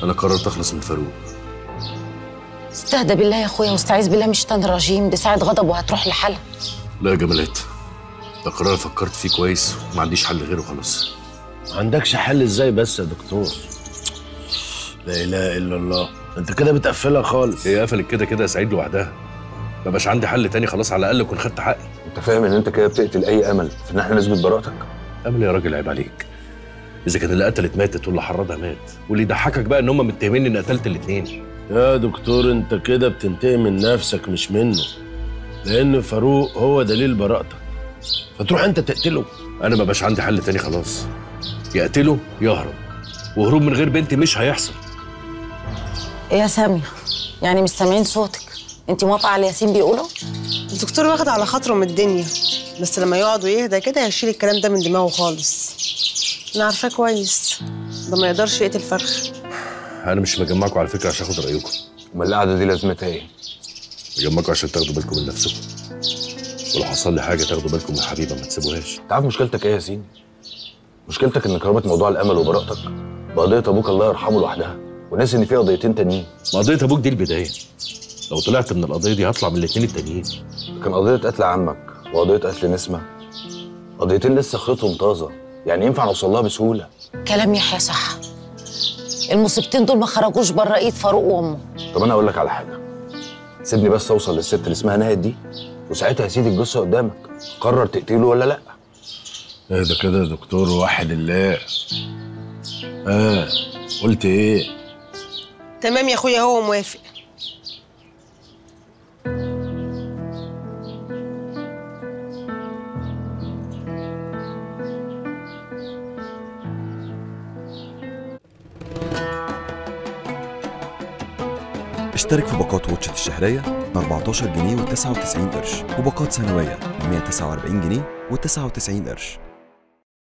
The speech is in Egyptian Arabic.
انا قررت اخلص من فاروق استهدى بالله يا اخويا واستعيذ بالله من الشيطان الرجيم دي ساعة غضب وهتروح لحالها لا يا جمالات ده قرار فكرت فيه كويس وما عنديش حل غيره خلاص ما عندكش حل ازاي بس يا دكتور لا اله الا الله انت كده بتقفلها خالص هي قفلت كده كده يا سعيد لوحدها ما بقاش عندي حل تاني خلاص على الاقل اكون خدت حقي انت فاهم ان انت كده بتقتل اي امل في ان احنا نثبت براءتك امل يا راجل عيب عليك اذا كان اللي قتلت ماتت واللي حرضها مات واللي يضحكك بقى ان هم متهميني اني قتلت الاثنين يا دكتور انت كده بتنتقم من نفسك مش منه لان فاروق هو دليل براءتك فتروح انت تقتله انا ما بقاش عندي حل تاني خلاص يقتله يهرب وهروب من غير بنتي مش هيحصل ايه يا سامية يعني مش سامعين صوتك انت موافقة على ياسين بيقوله الدكتور واخد على خاطره من الدنيا بس لما يقعد ويهدى كده هيشيل الكلام ده من دماغه خالص انا عارفاه كويس ده ما يقدرش يقتل فرخ انا مش مجمعكم على فكره عشان اخد رايكم امال القعده دي لازمتها ايه مجمعكم عشان تاخدوا بالكم من نفسكم ولو حصل لي حاجه تاخدوا بالكم من حبيبه ما تسيبوهاش انت عارف مشكلتك ايه يا ياسين مشكلتك انك رابط موضوع الامل وبراءتك بقضيه ابوك الله يرحمه لوحدها وناسي ان في قضيتين تانيين ما قضيه ابوك دي البدايه لو طلعت من القضيه دي هطلع من الاثنين التانيين كان قضيه قتل عمك وقضيه قتل نسمه قضيتين لسه خيطهم طازه يعني ينفع نوصل لها بسهوله كلام يحيى صح المصيبتين دول ما خرجوش بره ايد فاروق وامه طب انا اقول لك على حاجه سيبني بس اوصل للست اللي اسمها ناهد دي وساعتها يا سيدي الجثه قدامك قرر تقتله ولا لا ايه ده كده يا دكتور واحد الله اه قلت ايه تمام يا اخويا هو موافق اشترك في باقات واتشت الشهرية ب 14 جنيه و99 قرش وباقات سنوية ب 149 جنيه و99 قرش